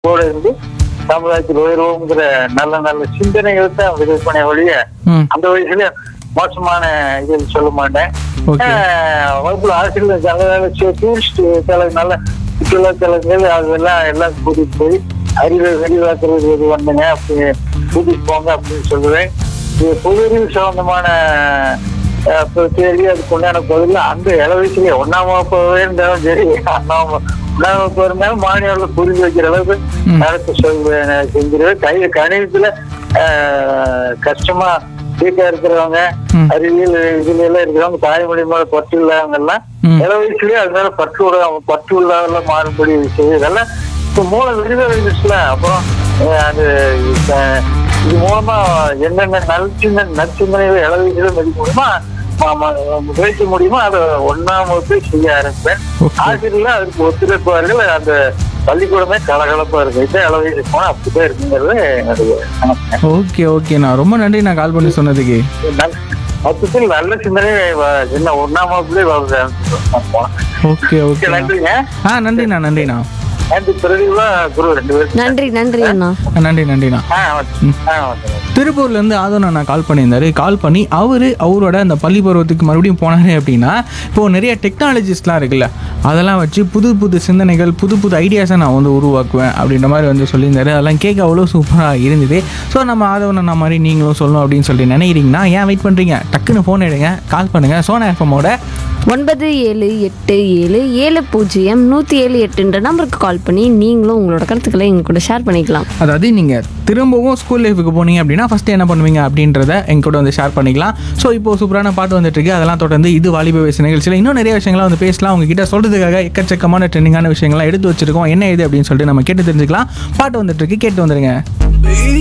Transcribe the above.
கூட இருந்து சமுதாயத்தில் உயர்வுங்கிற நல்ல நல்ல சிந்தனைகள் தான் விருப்பனை ஒழிய ம் அந்த வயசுல மோசமான இது சொல்ல மாட்டேன் ஓகே ஆஹ் வகுப்புல ஆசிரியர் நல்ல டூரிஸ்ட் தலை நல்ல சுற்றுலா தலங்கள் அதெல்லாம் எல்லாம் கூட்டிட்டு போய் அறிவை விரிவாக்குறது இது வந்துங்க அப்படி கூட்டிட்டு போங்க அப்படின்னு சொல்லுவேன் இது பொது அறிவு சம்பந்தமான ஆஹ், இப்ப கேள்வி அதுக்கு உண்டான பதில் அந்த இள வயசுலயே ஒன்னாம் வகுப்பாவே இருந்தாலும் சரி ஒன்னாம் வகுப்பு- ஒன்னாம் வகுப்பு இருந்தாலும் மாணவர்கள் புரிஞ்சு வைக்கிற அளவுக்கு ம். நடத்த சொல்வேன் செஞ்சிருவேன் கை கணிதத்துல ஆஹ், கஷ்டமா வீட்டா இருக்கிறவங்க ம். அறிவியல் இதுல எல்லாம் இருக்கிறவங்க தாய்மொழி மேல பற்று இல்லாதவங்க எல்லாம் ம். இள வயசுலயே அது மேல பற்று உள்ள பற்று உள்ளவங்கள மாறுபடி விஷயம் இதெல்லாம் இப்ப மூளை விரிவா இருந்துச்சுல அப்புறம் அஹ், அது அஹ், இது மூலமா என்னென்ன நற்சிந்த நற்சிந்தனைகள் இள வயசுல மதிக்க முடியுமா ம- ம- முயற்சி முடியுமோ அதை ஒன்னாம் வகுப்பே செய்ய ஆரம்பிப்பேன் Okay. ஆசிரியர்கள் அதுக்கு ஒத்துழைப்பார்கள் அந்த பள்ளிக்கூடமே கலகலப்பா இருக்கு இதான் இள வயசு போனா அப்படிதான் இருக்குங்கிறது என்னுடைய கணக்கு ஓகே ஓகே நான் ரொம்ப நன்றி நான் கால் பண்ணி சொன்னதுக்கு நல்ல- மொத்தத்தில் நல்ல சிந்தனை வ- என்ன ஒன்னாம் வகுப்புலேயே போனேன் ஓகே ஓகே நன்றிங்க ஆ நன்றிண்ணா நன்றிண்ணா நன்றி பிரதிவா குரு ரெண்டு பேரும் நன்றி நன்றி அண்ணா நன்றி நன்றிண்ணா ஆ ஓகே. ஆ ஓகே திருப்பூர்லேருந்து ஆதவன் அண்ணா கால் பண்ணியிருந்தாரு கால் பண்ணி அவர் அவரோட அந்த பள்ளி பருவத்துக்கு மறுபடியும் போனாரு அப்படின்னா இப்போது நிறைய டெக்னாலஜிஸ்லாம் இருக்குல்ல அதெல்லாம் வச்சு புது புது சிந்தனைகள் புது புது ஐடியாஸை நான் வந்து உருவாக்குவேன் அப்படின்ற மாதிரி வந்து சொல்லியிருந்தாரு அதெல்லாம் கேட்க அவ்வளோ சூப்பராக இருந்தது ஸோ நம்ம ஆதவன் அண்ணா மாதிரி நீங்களும் சொல்லணும் அப்படின்னு சொல்லிட்டு நினைக்கிறீங்கன்னா ஏன் வெயிட் பண்ணுறீங்க டக்குன்னு ஃபோன் எடுங்க கால் பண்ணுங்கள் சோனா எஃப்எம்மோட ஒன்பது ஏழு எட்டு ஏழு ஏழு பூஜ்ஜியம் நூற்றி ஏழு எட்டுன்ற நம்பருக்கு கால் பண்ணி நீங்களும் உங்களோட கருத்துக்களை எங்க கூட ஷேர் பண்ணிக்கலாம் அதாவது நீங்கள் திரும்பவும் ஸ்கூல் லைஃபுக்கு போனீங்க அப்படின்னா ஃபஸ்ட்டு என்ன பண்ணுவீங்க அப்படின்றத எங்க கூட வந்து ஷேர் பண்ணிக்கலாம் ஸோ இப்போ சூப்பரான பாட்டு வந்துட்டு இருக்கு அதெல்லாம் தொடர்ந்து இது வாலிப வயசு நிகழ்ச்சியில் இன்னும் நிறைய விஷயங்கள்லாம் வந்து பேசலாம் உங்ககிட்ட சொல்கிறதுக்காக எக்கச்சக்கமான ட்ரெண்டிங்கான விஷயங்கள்லாம் எடுத்து வச்சிருக்கோம் என்ன இது அப்படின்னு சொல்லிட்டு நம்ம கேட்டு தெரிஞ்சுக்கலாம் பாட்டு வந்துட்டு இருக்கு கேட்டு வந்துருங்க